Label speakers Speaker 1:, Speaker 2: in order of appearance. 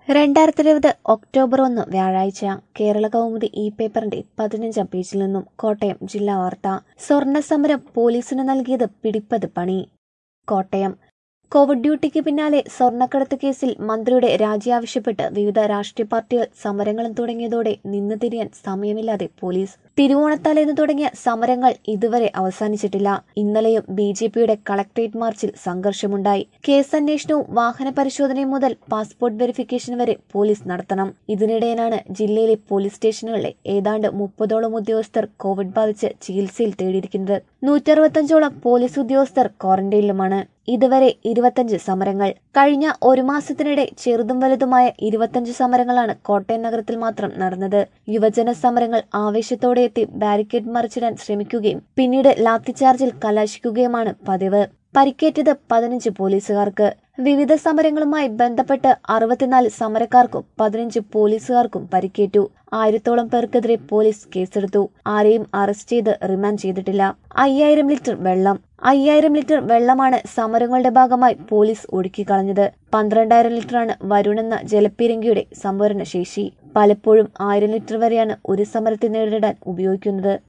Speaker 1: രണ്ടായിരത്തി ഇരുപത് ഒക്ടോബർ ഒന്ന് വ്യാഴാഴ്ച കേരള കൗമുദി ഇ പേപ്പറിന്റെ പതിനഞ്ചാം പേജിൽ നിന്നും കോട്ടയം ജില്ലാ വാർത്ത സ്വർണ്ണ സമരം പോലീസിന് നൽകിയത് പിടിപ്പത് പണി കോട്ടയം കോവിഡ് ഡ്യൂട്ടിക്ക് പിന്നാലെ സ്വർണ്ണക്കടത്ത് കേസിൽ മന്ത്രിയുടെ രാജി ആവശ്യപ്പെട്ട് വിവിധ രാഷ്ട്രീയ പാർട്ടികൾ സമരങ്ങളും തുടങ്ങിയതോടെ നിന്ന് തിരിയാൻ സമയമില്ലാതെ പോലീസ് തിരുവോണത്തലേന്ന് തുടങ്ങിയ സമരങ്ങൾ ഇതുവരെ അവസാനിച്ചിട്ടില്ല ഇന്നലെയും ബി ജെ പിയുടെ കളക്ട്രേറ്റ് മാർച്ചിൽ സംഘർഷമുണ്ടായി കേസ് അന്വേഷണവും വാഹന പരിശോധനയും മുതൽ പാസ്പോർട്ട് വെരിഫിക്കേഷൻ വരെ പോലീസ് നടത്തണം ഇതിനിടെയാണ് ജില്ലയിലെ പോലീസ് സ്റ്റേഷനുകളിലെ ഏതാണ്ട് മുപ്പതോളം ഉദ്യോഗസ്ഥർ കോവിഡ് ബാധിച്ച് ചികിത്സയിൽ തേടിയിരിക്കുന്നത് നൂറ്ററുപത്തഞ്ചോളം പോലീസ് ഉദ്യോഗസ്ഥർ ക്വാറന്റൈനിലുമാണ് ഇതുവരെ ഇരുപത്തഞ്ച് സമരങ്ങൾ കഴിഞ്ഞ ഒരു മാസത്തിനിടെ ചെറുതും വലുതുമായ ഇരുപത്തഞ്ച് സമരങ്ങളാണ് കോട്ടയം നഗരത്തിൽ മാത്രം നടന്നത് യുവജന സമരങ്ങൾ ആവേശത്തോടെ എത്തി ബാരിക്കേഡ് മറിച്ചിടാൻ ശ്രമിക്കുകയും പിന്നീട് ലാത്തിചാർജിൽ കലാശിക്കുകയുമാണ് പതിവ് പരിക്കേറ്റത് പതിനഞ്ച് പോലീസുകാർക്ക് വിവിധ സമരങ്ങളുമായി ബന്ധപ്പെട്ട് അറുപത്തിനാല് സമരക്കാർക്കും പതിനഞ്ച് പോലീസുകാർക്കും പരിക്കേറ്റു ആയിരത്തോളം പേർക്കെതിരെ പോലീസ് കേസെടുത്തു ആരെയും അറസ്റ്റ് ചെയ്ത് റിമാൻഡ് ചെയ്തിട്ടില്ല അയ്യായിരം ലിറ്റർ വെള്ളം അയ്യായിരം ലിറ്റർ വെള്ളമാണ് സമരങ്ങളുടെ ഭാഗമായി പോലീസ് ഒഴുക്കിക്കളഞ്ഞത് പന്ത്രണ്ടായിരം ലിറ്ററാണ് വരുൺ എന്ന ജലപ്പീരങ്കിയുടെ സംഭരണ ശേഷി പലപ്പോഴും ആയിരം ലിറ്റർ വരെയാണ് ഒരു സമരത്തെ നേരിടാൻ ഉപയോഗിക്കുന്നത്